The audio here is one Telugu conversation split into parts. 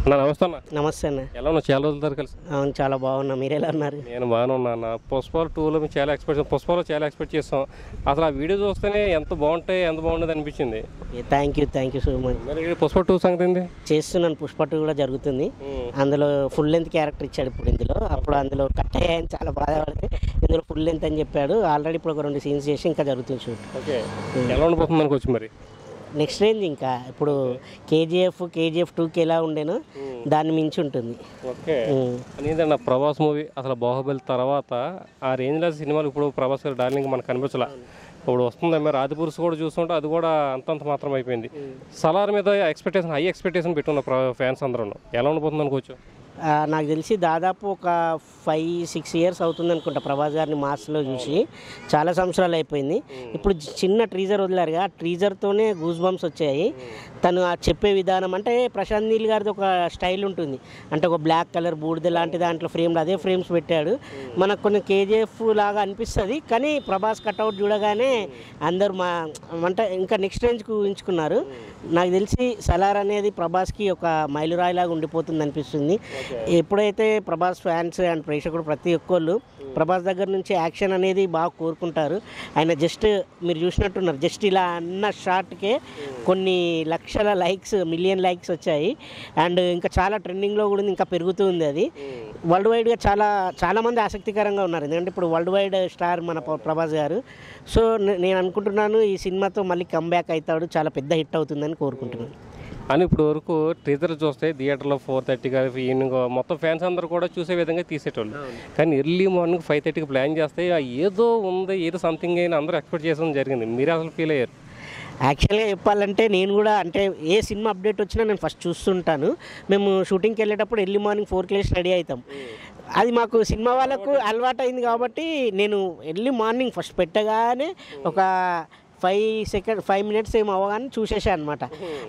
అన్న నమస్తే అన్న నమస్తే అన్న ఎలా ఉన్నా చాలా రోజుల తర్వాత కలిసి అవును చాలా బాగున్నా మీరు ఎలా ఉన్నారు నేను బాగానే ఉన్నా అన్న పుష్పాలు టూలో మేము చాలా ఎక్స్పెక్ట్ పుష్పాలో చాలా ఎక్స్పెక్ట్ చేస్తాం అసలు ఆ వీడియో చూస్తేనే ఎంత బాగుంటాయి ఎంత బాగుండదు అనిపించింది thank you thank you so much మరి ఈ పుష్ప టూ సంగతి ఏంది చేస్తున్నాను పుష్ప టూ కూడా జరుగుతుంది అందులో ఫుల్ లెంత్ క్యారెక్టర్ ఇచ్చాడు ఇప్పుడు ఇందులో అప్పుడు అందులో కట్ అయ్యాయని చాలా బాధపడితే ఇందులో ఫుల్ లెంత్ అని చెప్పాడు ఆల్రెడీ ఇప్పుడు ఒక రెండు సీన్స్ చేసి ఇంకా జరుగుతుంది షూట్ ఓకే ఎలా ఉండిపోతుంది అనుకోవచ్చు మరి నెక్స్ట్ రేంజ్ ఇంకా ఇప్పుడు కేజీఎఫ్ కేజీఎఫ్ టూకి ఎలా ఉండేనో దాన్ని మించి ఉంటుంది ఓకే ఉమ్. ఏంటన్న ప్రభాస్ మూవీ అసలు బాహుబలి తర్వాత ఆ రేంజ్లో సినిమాలు ఇప్పుడు ప్రభాస్ గారి డార్లింగ్ మనకు కనిపించలా ఇప్పుడు వస్తుంది మరి ఆదిపురుషు కూడా చూస్తుంటే అది కూడా అంతంత మాత్రం అయిపోయింది సలార్ మీద ఎక్స్పెక్టేషన్ హై ఎక్స్పెక్టేషన్ పెట్టున్న ఫ్యాన్స్ అందరూ ఎలా ఉండిపోతుంది అనుకోవచ్చు ఆ, నాకు తెలిసి దాదాపు ఒక ఫైవ్ సిక్స్ ఇయర్స్ అవుతుంది అనుకుంటా ప్రభాస్ గారిని మాస్లో చూసి చాలా సంవత్సరాలు అయిపోయింది ఇప్పుడు చిన్న ట్రీజర్ వదిలారుగా ఆ ట్రీజర్తోనే గూస్ బంప్స్ వచ్చాయి తను ఆ చెప్పే విధానం అంటే ప్రశాంత్ నీల్ గారిది ఒక స్టైల్ ఉంటుంది అంటే ఒక బ్లాక్ కలర్ బూడిద లాంటి దాంట్లో ఫ్రేమ్లు అదే ఫ్రేమ్స్ పెట్టాడు మనకు కొన్ని కేజీఎఫ్ లాగా అనిపిస్తుంది కానీ ప్రభాస్ కట్అవుట్ చూడగానే అందరూ మా అంటే ఇంకా నెక్స్ట్ రేంజ్కి ఊహించుకున్నారు నాకు తెలిసి సలార్ అనేది ప్రభాస్కి ఒక మైలురాయిలాగా ఉండిపోతుంది అనిపిస్తుంది ఎప్పుడైతే ప్రభాస్ ఫ్యాన్స్ అండ్ ప్రేక్షకుడు ప్రతి ఒక్కళ్ళు ప్రభాస్ దగ్గర నుంచి యాక్షన్ అనేది బాగా కోరుకుంటారు ఆయన జస్ట్ మీరు చూసినట్టున్నారు జస్ట్ ఇలా అన్న షాట్కే కొన్ని లక్షల లైక్స్ మిలియన్ లైక్స్ వచ్చాయి అండ్ ఇంకా చాలా ట్రెండింగ్లో కూడా ఉంది, ఇంకా పెరుగుతూ ఉంది అది వరల్డ్ వైడ్గా చాలా చాలామంది ఆసక్తికరంగా ఉన్నారు ఎందుకంటే ఇప్పుడు వరల్డ్ వైడ్ స్టార్ మన ప్ర- ప్రభాస్ గారు సో నే- నేను అనుకుంటున్నాను ఈ సినిమాతో మళ్ళీ కమ్బ్యాక్ అవుతాడు చాలా పెద్ద హిట్ అవుతుందని కోరుకుంటున్నాను అని ఇప్పుడు వరకు టీజర్ చూస్తే థియేటర్లో ఫోర్ థర్టీ ఈవినింగ్ మొత్తం ఫ్యాన్స్ అందరూ కూడా చూసే విధంగా తీసేటోళ్ళు కానీ ఎర్లీ మార్నింగ్ ఫైవ్ థర్టీకి ప్లాన్ చేస్తే ఆ ఏదో ఉంది ఏదో సంథింగ్ అయినా అందరూ ఎక్స్పెక్ట్ చేయడం జరిగింది మీరు అసలు ఫీల్ అయ్యారు యాక్చువల్గా చెప్పాలంటే నేను కూడా అంటే ఏ సినిమా అప్డేట్ వచ్చినా నేను ఫస్ట్ చూస్తుంటాను మేము షూటింగ్కి వెళ్ళేటప్పుడు ఎర్లీ మార్నింగ్ ఫోర్కి లేచి రెడీ అవుతాం అది మాకు సినిమా వాళ్ళకు అలవాటు అయింది కాబట్టి నేను ఎర్లీ మార్నింగ్ ఫస్ట్ పెట్టగానే ఒక ఫైవ్ సెకండ్ ఫైవ్ మినిట్స్ ఏం అవ్వగానే చూసేసా అనమాట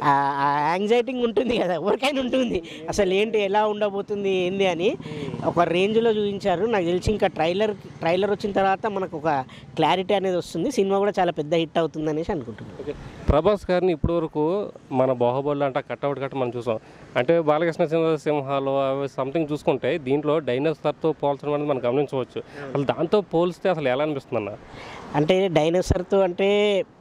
ఆ యాంగ్జైటింగ్ ఉంటుంది కదా ఎవరికైనా ఉంటుంది అసలు ఏంటి ఎలా ఉండబోతుంది ఏంది అని ఒక రేంజ్లో చూపించారు నాకు తెలిసి ఇంకా ట్రైలర్ ట్రైలర్ వచ్చిన తర్వాత మనకు ఒక క్లారిటీ అనేది వస్తుంది సినిమా కూడా చాలా పెద్ద హిట్ అవుతుంది అనేసి అనుకుంటున్నాను ఓకే ప్రభాస్ గారిని ఇప్పటి వరకు మన బాహుబలి అంటే కట్అవుట్ కట్ట మనం చూసాం అంటే బాలకృష్ణ సింహ సింహాలు అవి సంథింగ్ చూసుకుంటే దీంట్లో డైనోసార్తో పోల్చడం అనేది మనం గమనించవచ్చు అసలు దాంతో పోలిస్తే అసలు ఎలా అనిపిస్తుంది అన్న అంటే డైనోసార్తో అంటే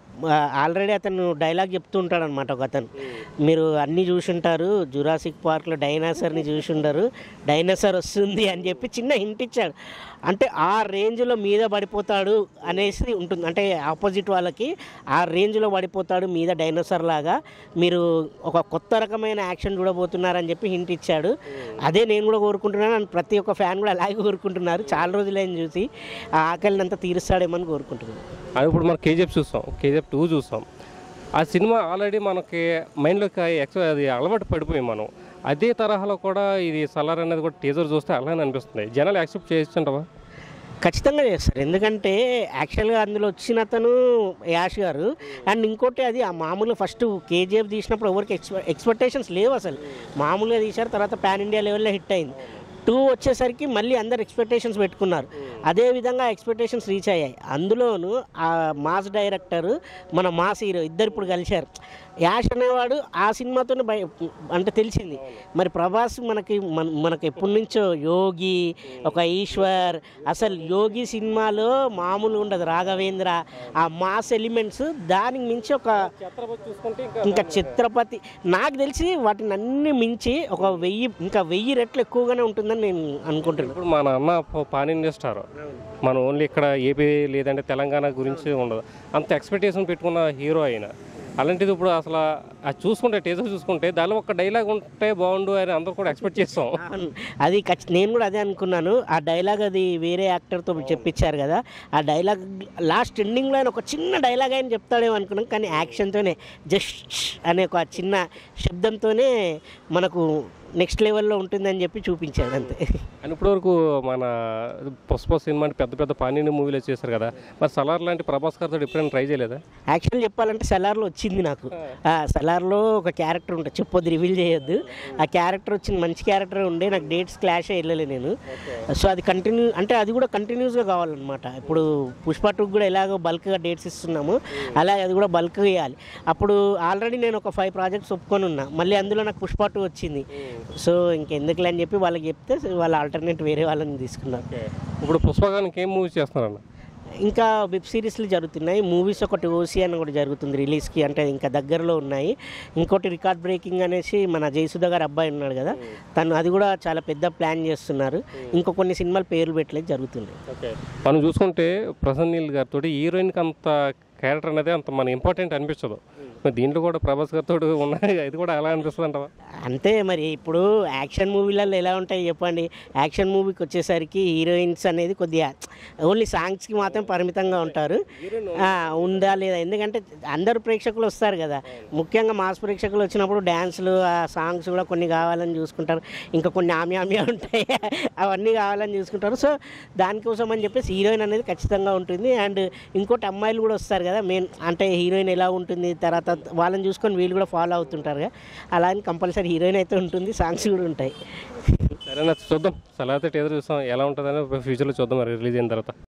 ఆల్రెడీ అతను డైలాగ్ చెప్తూ ఉంటాడు అనమాట ఒక అతను మీరు అన్నీ చూసుంటారు జురాసిక్ పార్క్లో డైనాసర్ని చూసుండరు డైనోసార్ వస్తుంది అని చెప్పి చిన్న హింట్ ఇచ్చాడు అంటే ఆ రేంజ్లో మీద పడిపోతాడు అనేసి ఉంటుంది అంటే ఆపోజిట్ వాళ్ళకి ఆ రేంజ్లో పడిపోతాడు మీద డైనోసార్ లాగా మీరు ఒక కొత్త రకమైన యాక్షన్ చూడబోతున్నారని చెప్పి హింట్ ఇచ్చాడు అదే నేను కూడా కోరుకుంటున్నాను అండ్ ప్రతి ఒక్క ఫ్యాన్ కూడా అలాగే కోరుకుంటున్నారు చాలా రోజులైన చూసి ఆ ఆకలిని అంతా తీరుస్తాడేమని కోరుకుంటున్నాను అది ఇప్పుడు మనం కేజీఎఫ్ చూస్తాం కేజీఎఫ్ టూ చూస్తాం ఆ సినిమా ఆల్రెడీ మనకి మైండ్లోకి ఎక్స్ అది అలవాటు పడిపోయి మనం అదే తరహాలో కూడా ఇది సలార్ అనేది కూడా టీజర్ చూస్తే అలానే అనిపిస్తుంది జనాలు యాక్సెప్ట్ చేస్తుంటావా ఖచ్చితంగా చేస్తారు ఎందుకంటే యాక్చువల్గా అందులో వచ్చిన అతను యాష్ గారు అండ్ ఇంకోటి అది ఆ మామూలు ఫస్ట్ కేజీఎఫ్ తీసినప్పుడు ఎవరికి ఎక్స్పె ఎక్స్పెక్టేషన్స్ లేవు అసలు మామూలుగా తీశారు తర్వాత పాన్ ఇండియా లెవెల్లో హిట్ అయింది టూ వచ్చేసరికి మళ్ళీ అందరు ఎక్స్పెక్టేషన్స్ పెట్టుకున్నారు అదే విధంగా ఎక్స్పెక్టేషన్స్ రీచ్ అయ్యాయి అందులోను ఆ మాస్ డైరెక్టర్ మన మాస్ హీరో ఇద్దరు ఇప్పుడు కలిశారు యాష్ అనేవాడు ఆ సినిమాతోనే బయ అంటే తెలిసింది మరి ప్రభాస్ మనకి మన మనకి ఎప్పటి నుంచో యోగి ఒక ఈశ్వర్ అసలు యోగి సినిమాలో మామూలుగా ఉండదు రాఘవేంద్ర ఆ మాస్ ఎలిమెంట్స్ దానికి మించి ఒక చూసుకుంటే ఇంకా చిత్రపతి నాకు తెలిసి వాటిని అన్ని మించి ఒక వెయ్యి ఇంకా వెయ్యి రెట్లు ఎక్కువగానే ఉంటుందని నేను అనుకుంటున్నాను ఇప్పుడు మన అన్న ప- పాన్ ఇండియా స్టార్ మనం ఓన్లీ ఇక్కడ ఏపీ లేదంటే తెలంగాణ గురించి ఉండదు అంత ఎక్స్పెక్టేషన్ పెట్టుకున్న హీరో అయిన అలాంటిది ఇప్పుడు అసలు అది చూసుకుంటే టీజర్ చూసుకుంటే దానిలో ఒక డైలాగ్ ఉంటే బాగుండు అని అందరూ కూడా ఎక్స్పెక్ట్ చేస్తాం అవును. అది ఖచ్చి నేను కూడా అదే అనుకున్నాను ఆ డైలాగ్ అది వేరే యాక్టర్తో చెప్పించారు కదా ఆ డైలాగ్ లాస్ట్ ఎండింగ్లో ఆయన ఒక చిన్న డైలాగ్ ఆయన చెప్తాడేమో అనుకున్నాం కానీ యాక్షన్తోనే జస్ట్ అనే ఒక చిన్న శబ్దంతోనే మనకు నెక్స్ట్ లెవెల్లో ఉంటుందని చెప్పి చూపించాడు అంతే అని ఇప్పటివరకు మన పుష్ప సినిమా అంటే పెద్ద పెద్ద పానీని మూవీలో చేశారు కదా మరి సలార్ లాంటి ప్రభాస్ గారితో ఎప్పుడైనా ట్రై చేయలేదా యాక్చువల్ చెప్పాలంటే సలార్లో వచ్చింది నాకు ఆ సలార్లో ఒక క్యారెక్టర్ ఉంటుంది చెప్పొద్దు రివీల్ చేయొద్దు ఆ క్యారెక్టర్ వచ్చింది మంచి క్యారెక్టర్ ఉండే నాకు డేట్స్ క్లాష్ వెళ్ళలే నేను సో అది కంటిన్యూ అంటే అది కూడా కంటిన్యూస్గా కావాలన్నమాట ఇప్పుడు పుష్ప టూకి కూడా ఎలాగో బల్క్గా డేట్స్ ఇస్తున్నాము అలాగే అది కూడా బల్క్గా ఇవ్వాలి అప్పుడు ఆల్రెడీ నేను ఒక ఫైవ్ ప్రాజెక్ట్స్ ఒప్పుకొని ఉన్నా మళ్ళీ అందులో నాకు పుష్ప టూ వచ్చింది సో ఇంకెందుకులే అని చెప్పి వాళ్ళకి చెప్తే వాళ్ళ ఆల్టర్నేట్ వేరే వాళ్ళని తీసుకున్నారు ఇప్పుడు పుష్పగానికి ఏం మూవీ చేస్తున్నారన్న ఇంకా వెబ్ సిరీస్లు జరుగుతున్నాయి మూవీస్ ఒకటి ఓసీ అని కూడా జరుగుతుంది రిలీజ్కి అంటే ఇంకా దగ్గరలో ఉన్నాయి ఇంకోటి రికార్డ్ బ్రేకింగ్ అనేసి మన జయసుధ గారు అబ్బాయి ఉన్నాడు కదా తను అది కూడా చాలా పెద్ద ప్లాన్ చేస్తున్నారు ఇంకో కొన్ని సినిమాలు పేర్లు పెట్టలేదు జరుగుతున్నాయి ఓకే మనం చూసుకుంటే ప్రసన్న నీల్ గారితో హీరోయిన్కి అంత క్యారెక్టర్ అనేది అంత మన ఇంపార్టెంట్ అనిపించదు మరి దీంట్లో కూడా ప్రభాస్ గారితో ఉన్నాయి ఇది కూడా ఎలా అనిపిస్తుంది అంటావా అంతే మరి ఇప్పుడు యాక్షన్ మూవీలలో ఎలా ఉంటాయి చెప్పండి యాక్షన్ మూవీకి వచ్చేసరికి హీరోయిన్స్ అనేది కొద్దిగా ఓన్లీ సాంగ్స్కి మాత్రం పరిమితంగా ఉంటారు ఆ, ఉందా లేదా ఎందుకంటే అందరు ప్రేక్షకులు వస్తారు కదా ముఖ్యంగా మాస్ ప్రేక్షకులు వచ్చినప్పుడు డ్యాన్స్లు ఆ సాంగ్స్ కూడా కొన్ని కావాలని చూసుకుంటారు ఇంకా కొన్ని ఆమె ఆమె ఉంటాయి అవన్నీ కావాలని చూసుకుంటారు సో దానికోసం అని చెప్పేసి హీరోయిన్ అనేది ఖచ్చితంగా ఉంటుంది అండ్ ఇంకోటి అమ్మాయిలు కూడా వస్తారు కదా మెయిన్ అంటే హీరోయిన్ ఎలా ఉంటుంది తర్వాత వాళ్ళని చూసుకొని వీళ్ళు కూడా ఫాలో అవుతుంటారు కదా అలా అని కంపల్సరీ హీరోయిన్ అయితే ఉంటుంది సాంగ్స్ కూడా ఉంటాయి సరేనా చూద్దాం సలాతే ఎదురు చూస్తాం ఎలా ఉంటుందని ఫ్యూచర్లో చూద్దాం మరి రిలీజ్ అయిన తర్వాత